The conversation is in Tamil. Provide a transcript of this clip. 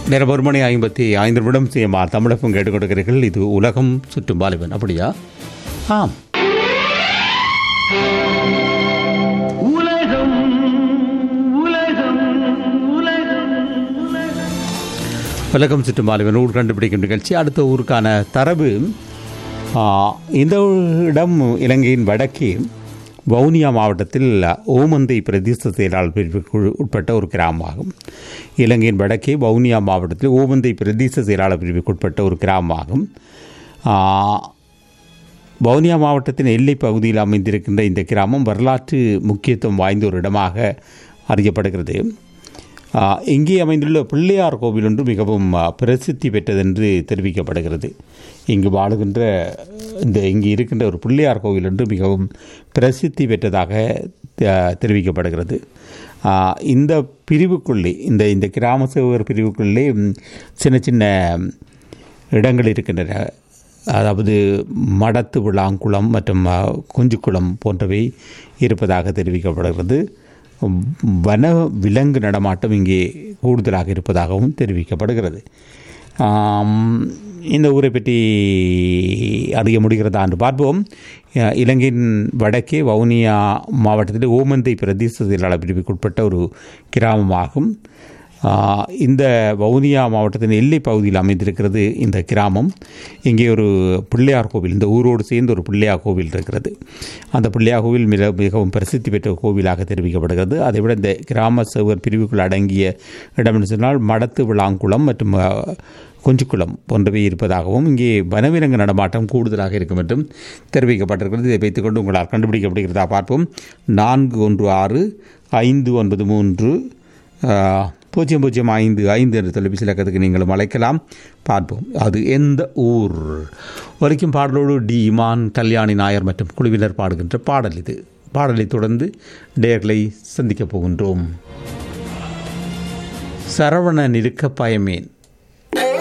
நேரம் ஒரு மணி ஐம்பத்தி ஐந்து நிமிடம் சிஎம்ஆ தமிழகம் கேட்டுக்கொண்டிருக்கிறீர்கள் இது உலகம் சுற்றும் வாலிபன் அப்படியா ஆம் உலகம் உலகம் உலகம் உலகம் சுற்றும் வாலிபன் ஊர் கண்டுபிடிக்கும் நிகழ்ச்சி அடுத்த ஊருக்கான தரவு ஆ, இந்த இடம் இலங்கையின் வடக்கே வவுனியா மாவட்டத்தில் ஓமந்தை பிரதேச செயலாளர் பிரிவுக்கு உட்பட்ட ஒரு கிராமமாகும் இலங்கையின் வடக்கே வவுனியா மாவட்டத்தில் ஓமந்தை பிரதேச செயலாளர் பிரிவுக்கு உட்பட்ட ஒரு கிராமமாகும் ஆ, வவுனியா மாவட்டத்தின் எல்லை பகுதியில் அமைந்திருக்கின்ற இந்த கிராமம் வரலாற்று முக்கியத்துவம் வாய்ந்த ஒரு இடமாக அறியப்படுகிறது ஆ, இங்கே அமைந்துள்ள பிள்ளையார் கோவில் ஒன்று மிகவும் ஆ, பிரசித்தி பெற்றதென்று தெரிவிக்கப்படுகிறது இங்கு வாழுகின்ற இந்த இங்கு இருக்கின்ற ஒரு பிள்ளையார் கோவில் ஒன்று மிகவும் பிரசித்தி பெற்றதாக த- தெரிவிக்கப்படுகிறது ஆ, இந்த பிரிவுக்குள்ளே இந்த இந்த கிராம சேவகர் பிரிவுக்குள்ளே ம், சின்ன சின்ன இடங்கள் இருக்கின்றன அதாவது மடத்து விளாங்குளம் மற்றும் அ, குஞ்சுக்குளம் போன்றவை இருப்பதாக தெரிவிக்கப்படுகிறது வன விலங்கு நடமாட்டம் இங்கே கூடுதலாக இருப்பதாகவும் தெரிவிக்கப்படுகிறது ஆம், இந்த ஊரை பற்றி அறிய முடிகிறதா என்று பார்ப்போம் அ, இலங்கையின் வடக்கே வவுனியா மாவட்டத்தில் ஓமந்தை பிரதேச செயலாளர் பிரிவுக்குட்பட்ட ஒரு கிராமமாகும் ஆ, இந்த வவுனியா மாவட்டத்தின் எல்லை பகுதியில் அமைந்திருக்கிறது இந்த கிராமம் இங்கே ஒரு பிள்ளையார் கோவில் இந்த ஊரோடு சேர்ந்து ஒரு பிள்ளையார் கோவில் இருக்கிறது அந்த பிள்ளையார் கோவில் மிக மிகவும் பிரசித்தி பெற்ற கோவிலாக தெரிவிக்கப்படுகிறது அதைவிட இந்த கிராம சேவர் பிரிவுக்குள் அடங்கிய இடம் என்று சொன்னால் மடத்து விளாங்குளம் மற்றும் ஆ, கொஞ்சுக்குளம் போன்றவை இருப்பதாகவும் இங்கே வனவிலங்கு நடமாட்டம் கூடுதலாக இருக்கும் என்றும் தெரிவிக்கப்பட்டிருக்கிறது இதை வைத்துக்கொண்டு உங்களால் கண்டுபிடிக்கப்படுகிறதா பார்ப்போம் நான்கு ஒன்று ஆறு ஐந்து ஒன்பது மூன்று ஆ, பூஜ்ஜியம் பூஜ்ஜியம் ஐந்து ஐந்து என்ற தொலைபேசி இலக்கத்துக்கு நீங்களும் அழைக்கலாம் பார்ப்போம் அது எந்த ஊர் வரைக்கும் பாடலோடு டி இமான் கல்யாணி நாயர் மற்றும் குழுவினர் பாடுகின்ற பாடல் இது பாடலை தொடர்ந்து நேயர்களை சந்திக்கப் போகின்றோம் சரவணன் இருக்க பயமேன்